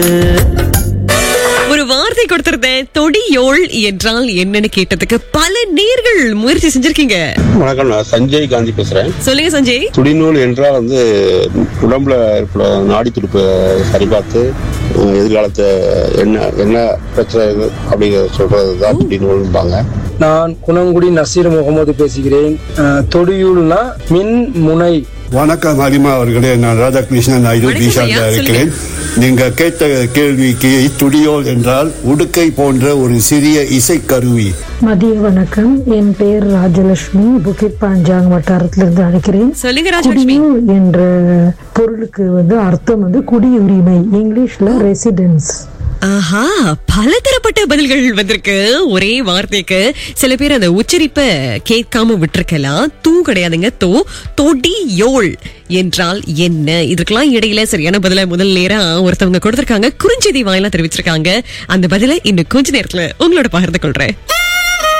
ஒரு வார்த்தை கொடுத்திருந்தேன் தொடியோள் என்றால் என்னன்னு கேட்டதுக்கு பல நேர்கள் முயற்சி செஞ்சிருக்கீங்க வணக்கம் நான் சஞ்சய் காந்தி பேசுறேன் சொல்லுங்க சஞ்சய் துடிநூல் என்றால் வந்து உடம்புல இருக்கிற நாடி துடிப்பை சரிபார்த்து அஹ், எதிர்காலத்தை என்ன என்ன பிரச்சனை இது அப்படிங்கிறத சொல்றது தான் துடிநூல்பாங்க நான் குணங்குடி நசீர் முகமது பேசுகிறேன் அஹ், தொடியூல்னா மின் முனை வணக்கம் ஹரிமா அவர்களே நான் ராதாகிருஷ்ணன் நாயுடு வணக்கம் பீஷாந்தா ஐயா, இருக்கிறேன் நீங்க கேட்ட கேள்விக்கு துடியோல் என்றால் உடுக்கை போன்ற ஒரு சிறிய இசைக்கருவி மதிய வணக்கம் என் பெயர் ராஜலட்சுமி புக்கிட் பாஞ்சாங் வட்டாரத்திலிருந்து அழைக்கிறேன் சொல்லுங்க ராஜலட்சுமி குடியூர் என்ற பொருளுக்கு வந்து அர்த்தம் வந்து குடியுரிமை இங்கிலீஷ்ல ரெசிடென்ஸ் ஆஹா பலதரப்பட்ட பதில்கள் வந்திருக்கு ஒரே வார்த்தைக்கு சில பேர் அந்த உச்சரிப்பை கேட்காம விட்டுருக்கலாம் தூ கிடையாதுங்க தோ தொடி யோள் என்றால் என்ன இதற்கெல்லாம் இடையில சரியான பதில முதல் நேரம் ஒருத்தவங்க கொடுத்திருக்காங்க குறிஞ்செய்தி வாயிலா தெரிவிச்சிருக்காங்க அந்த பதில இன்னும் கொஞ்ச நேரத்துல உங்களோட பகிர்ந்து கொள்றேன்